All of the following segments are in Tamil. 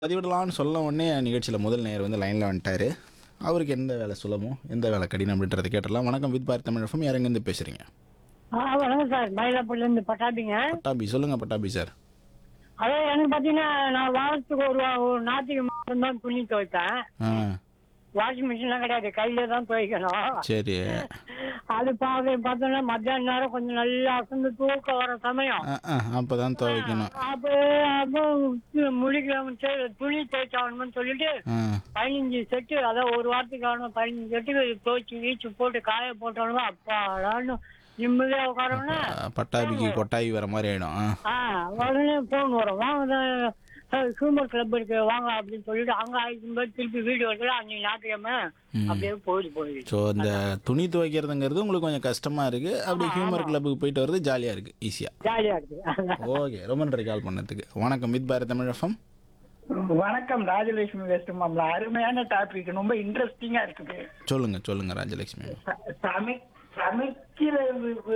பதிவிடலாம்னு சொல்ல உடனே நிகழ்ச்சியில் முதல் நேயர் வந்து லைனில் வந்துட்டாரு அவருக்கு எந்த வேலை சுலபம் எந்த வேலை கடினம் அப்படின்றத கேட்டலாம் வணக்கம் வித் பாரத் தமிழ் எஃப்எம் யாரெங்கேருந்து பேசுகிறீங்க ஆ வணக்கம் சார் மயிலாப்பூர்லேருந்து பட்டாபிங்க பட்டாபி சொல்லுங்கள் பட்டாபி சார் அதான் எனக்கு பார்த்தீங்கன்னா நான் வாரத்துக்கு ஒரு வா- ஒரு நாட்டுக்கு மட்டும் தான் துணி துவைப்பேன் ஆ வாஷிங் மிஷின்லாம் கிடையாது கையில தான் துவைக்கணும் சரி அது பார்க்க பார்த்தோன்னா மத்தியான நேரம் கொஞ்சம் நல்லா அசந்து தூக்கம் வர சமயம் ஆ ஆ அப்போ தான் துவைக்கணும் அப்போ அப்போ முடிக்கலாம் சரி துணி துவைச்சாகணும்னு சொல்லிட்டு ஆ பதினஞ்சு செட்டு அதான் ஒரு வாரத்துக்கு ஆகணும் பதினஞ்சு செட்டுக்கு துவைச்சு வீச்சு போட்டு காய போட்டோம்னா அப்பாடான்னு நிம்மதியா உட்காரோன்னா பட்டாபிக்கு கொட்டாவி வர மாதிரி ஆகிடும் ஆ ஆ உடனே போன் வரும் வாங்க ஹியூமர் கிளப் இருக்கு வாங்க அப்படின்னு சொல்லிட்டு அங்க ஆயிரத்தி போய் திருப்பி வீடு வரல அன்னைக்கு ஞாயிற்றுக்கிழமை அப்படியே போயிட்டு போயிடுது ஸோ இந்த துணி துவைக்கிறதுங்கிறது உங்களுக்கு கொஞ்சம் கஷ்டமாக இருக்குது அப்படி ஹியூமர் கிளப்புக்கு போயிட்டு வர்றது ஜாலியாக இருக்குது ஈஸியாக ஜாலியா இருக்கு ஓகே ரொம்ப நன்றி கால் பண்ணதுக்கு வணக்கம் வித் பாரத் தமிழ் எஃப்எம் வணக்கம் ராஜலட்சுமி வெஸ்ட் மாமலா அருமையான டாபிக் ரொம்ப இன்ட்ரெஸ்டிங்கா இருக்குது சொல்லுங்கள் சொல்லுங்கள் ராஜலட்சுமி ச- சமை சமைக்கிறதுக்கு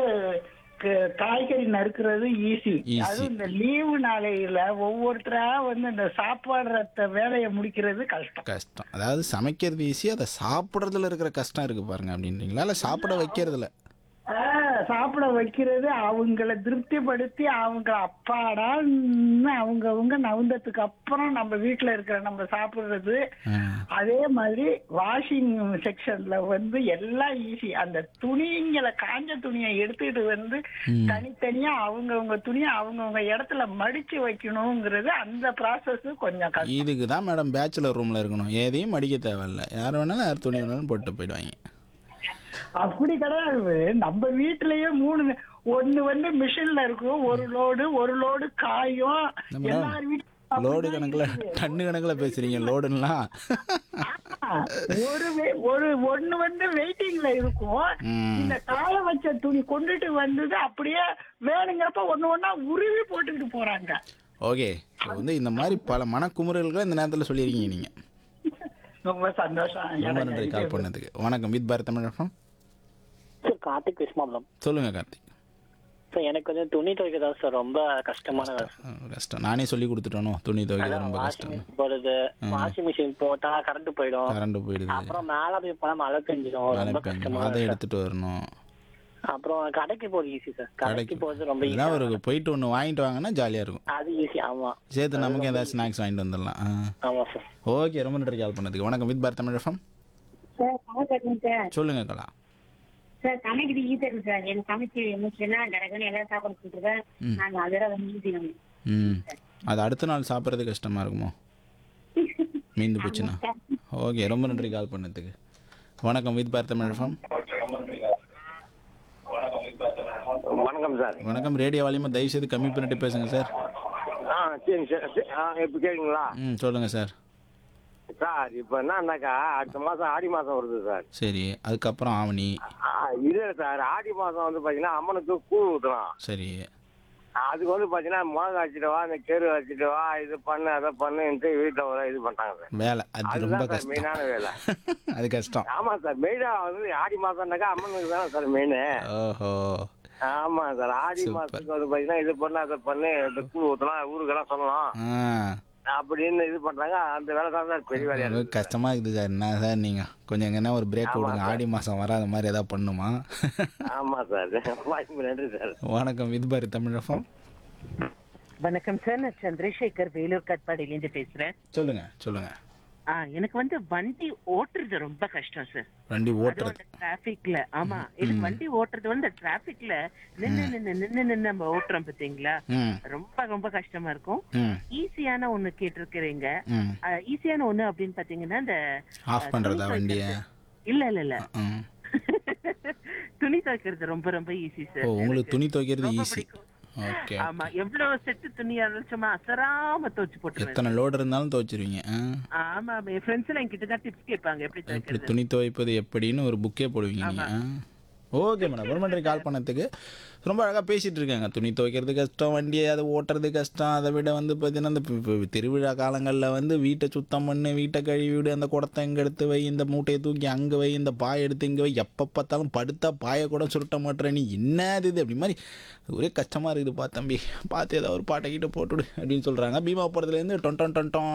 க- காய்கறி நறுக்கிறது ஈஸி Easy. அதுவும் இந்த லீவு நாளையில ஒவ்வொருத்தரா வந்து இந்த சாப்பாடுற வேலையை முடிக்கிறது கஷ்டம் கஷ்டம் அதாவது சமைக்கிறது ஈஸி அதை சாப்பிட்றதுல இருக்கிற கஷ்டம் இருக்கு பாருங்க அப்படின்றீங்களா இல்லை சாப்பிட வைக்கிறதுல ஆ, சாப்பிட வைக்கிறது அவங்கள திருப்திப்படுத்தி அவங்க அப்பாடான்னு அவங்க அவங்க நவுந்ததுக்கு அப்புறம் நம்ம வீட்டுல இருக்கிற நம்ம சாப்பிடுறது ஆ, அதே மாதிரி வாஷிங் செக்ஷன்ல வந்து எல்லாம் ஈஸி அந்த துணிங்களை காஞ்ச துணியை எடுத்துட்டு வந்து தனித்தனியா அவங்கவங்க துணியை அவங்கவங்க இடத்துல மடிச்சு வைக்கணுங்கிறது அந்த ப்ராசஸ் கொஞ்சம் கஷ்டம் இதுக்கு தான் மேடம் பேச்சுலர் ரூமில் இருக்கணும் எதையும் மடிக்க தேவையில்ல யார் வேணாலும் யார் துணி வேணாலும் போட்டு போயிடுவாங்க அப்படி கிடையாது நம்ம வீட்லயே மூணு ஒண்ணு வந்து மிஷின்ல இருக்கும் ஒரு லோடு ஒரு லோடு காயும் நம்ம எல்லார் வீட்லயும் லோடு கணக்கில் டன்னு கணக்கில் பேசுகிறீங்க லோடுலாம் ஒரு வே- ஒரு ஒண்ணு வந்து வெயிட்டிங்ல இருக்கும் ம். இந்த காய வச்ச துணி கொண்டுட்டு வந்தது அப்படியே வேணுங்கிறப்ப ஒண்ணு ஒண்ணா உருவி போட்டுக்கிட்டு போறாங்க ஓகே ஸோ வந்து இந்த மாதிரி பல மனக்குமுறல்களை இந்த நேரத்தில் சொல்லியிருக்கீங்க நீங்கள் ரொம்ப சந்தோஷம் ரொம்ப எனக்கு. நன்றி கால் பண்ணதுக்கு வணக்கம் with Bharat Tamil FM sir Karthik விஸ்மாபலம் சொல்லுங்கள் கார்த்திக் சார் எனக்கு வந்து துணி துவைக்கிறது சார் ரொம்ப கஷ்டமான வேலை ஆ, கஷ்டம் நானே சொல்லி கொடுத்துட்டனோ துணி துவைக்கிறது ரொம்ப வாஷிங் கஷ்டம் மிஷின் போடுறது வாஷிங் மிஷின் போட்டா கரண்ட் போயிடும் கரண்ட் போயிடுது அப்புறம் மேல போய் போனா மழை பெஞ்சிடும் ரொம்ப மழை பெஞ்சு கஷ்டமா அதை எடுத்துட்டு வரணும் அப்புறம் கடைக்கு போறது ஈஸி சார் கடைக்கு போறது ரொம்ப ஈஸி இதெல்லாம் ஒரு போயிட்டு ஒன்று வாங்கிட்டு வாங்கன்னா ஜாலியாக இருக்கும் அது ஈஸி ஆமா சேர்த்து நமக்கு ஏதாவது ஸ்நாக்ஸ் வாங்கிட்டு வந்துடலாம் ஆ ஆமா சார் ஓகே ரொம்ப நன்றி கால் பண்ணதுக்கு வணக்கம் with Bharat Tamil FM sir சமைக்கிறேன் சார் சொல்லுங்க கலா சார் சமைக்கிறது ஈஸியா இருக்கு சார் எனக்கு சமைச்சு முடிச்சுன்னா கடகன்னு எல்லாம் சாப்பாடு கொடுத்துருக்கேன் நாங்க அதெல்லாம் வந்து ஈஸி ம் அது அடுத்த நாள் சாப்பிட்றது கஷ்டமாக இருக்குமோ மீந்து போச்சுன்னா ஓகே ரொம்ப நன்றி கால் பண்ணதுக்கு வணக்கம் வித் பாரத் தமிழ் எஃப்எம் வணக்கம் சார் வணக்கம் ரேடியோ வாலியமாக தயவு செய்து கம்மி பண்ணிட்டு பேசுங்க சார் ஆ சரி சார் சரி, ஆ இப்போ கேட்குங்களா ம் சொல்லுங்கள் சார் சார் இப்போ என்னன்னாக்கா அடுத்த மாதம் ஆடி மாதம் வருது சார் சரி அதுக்கப்புறம் ஆவணி ஆ, இல்ல சார் ஆடி மாதம் வந்து பார்த்தீங்கன்னா அம்மனுக்கு கூழ் ஊற்றலாம் சரி அதுக்கு வந்து பார்த்தீங்கன்னா மிளகா வச்சுட்டு வா இந்த கேரு வச்சுட்டு வா இது பண்ணு அதை பண்ணுன்ட்டு வீட்டில் ஒரு இது பண்ணாங்க சார் வேலை அது ரொம்ப அதுதான் சார் கஷ்டம் மெயினான வேலை அது கஷ்டம் ஆமாம் சார் மெயினாக வந்து ஆடி மாதம்னாக்கா அம்மனுக்கு தானே சார் மெயின் ஓஹோ ஆமாம் சார் ஆடி Super. மாதத்துக்கு வந்து பார்த்தீங்கன்னா இது பண்ணு அதை பண்ணு இந்த கூழ் ஊற்றலாம் ஊருக்கெல்லாம் சொல்லலாம் ஆ அப்படின்னு இது பண்ணுறாங்க அந்த வேலை தான் சார் பெரிய வேலையாக ரொம்ப இருக்குது கஷ்டமா இருக்குது சார் என்ன சார் நீங்க கொஞ்சம் எங்கன்னா ஒரு பிரேக் விடுங்க ஆடி மாசம் வராத மாதிரி ஏதாவது பண்ணுமா ஆமாம் சார் வாய்ப்பு நன்றி சார் வணக்கம் வித் பாரி தமிழகம் வணக்கம் சார் நான் சந்திரசேகர் வேலூர் கட்பாடியிலேருந்து பேசுறேன் சொல்லுங்க சொல்லுங்க ஆ எனக்கு வந்து வண்டி ஓட்டுறது ரொம்ப கஷ்டம் சார் வண்டி அதுவும் ஓட்டுறது அந்த டிராபிக்ல ஆமா எனக்கு வண்டி ஓட்டுறது வந்து டிராபிக்ல நின்னு நின்னு நின்னு நின்னு நம்ம ஓட்டுறோம் பாத்தீங்களா ம் ரொம்ப ரொம்ப கஷ்டமா இருக்கும் ம் ஈஸியான ஒண்ணு கேட்டிருக்கிறீங்க ம் ஈஸியான ஒண்ணு அப்படின்னு பாத்தீங்கன்னா இந்த ஆஃப் பண்றதா வண்டியை இல்ல இல்ல இல்ல ம் துணி துவைக்கிறது ரொம்ப ரொம்ப ஈஸி ஓ சார் உங்களுக்கு துணி துவைக்கிறது ரொம்ப ஈஸி பிடிக்கும். ஓகே ஆமா எவ்வளவு செட்டு துணியா இருந்தாலும் சும்மா அசராம துவைச்சு போட்டுருவேன் எத்தனை லோடு இருந்தாலும் துவைச்சிருவீங்க ஆ ஆமா என் ஃப்ரெண்ட்ஸ் எல்லாம் என்கிட்ட தான் டிப்ஸ் கேட்பாங்க எப்படி எப்படி துவைக்கிறது துணி துவைப்பது எப்படின்னு ஒரு புக்கே போடுவீங்க நீங்க ஓகே மேடம் ஒரு மணி கால் பண்ணதுக்கு ரொம்ப அழகாக பேசிகிட்டு இருக்காங்க துணி துவைக்கிறது கஷ்டம் வண்டியை அதை ஓட்டுறது கஷ்டம் அதை விட வந்து பார்த்தீங்கன்னா இந்த பி- பி- திருவிழா காலங்களில் வந்து வீட்டை சுத்தம் பண்ணு வீட்டை கழுவி விடு அந்த குடத்தை இங்கே எடுத்து வை இந்த மூட்டையை தூக்கி அங்கே வை இந்த பாயை எடுத்து இங்கே வை எப்போ பார்த்தாலும் படுத்தா பாயை கூட சுருட்ட மாட்டேற நீ என்னது இது அப்படி மாதிரி ஒரே கஷ்டமாக இருக்குது பா தம்பி பார்த்து ஏதாவது ஒரு பாட்டை கிட்ட போட்டுவிடு அப்படின்னு சொல்கிறாங்க பீமா படத்துலேருந்து டொன் டொன் டொன் டொன்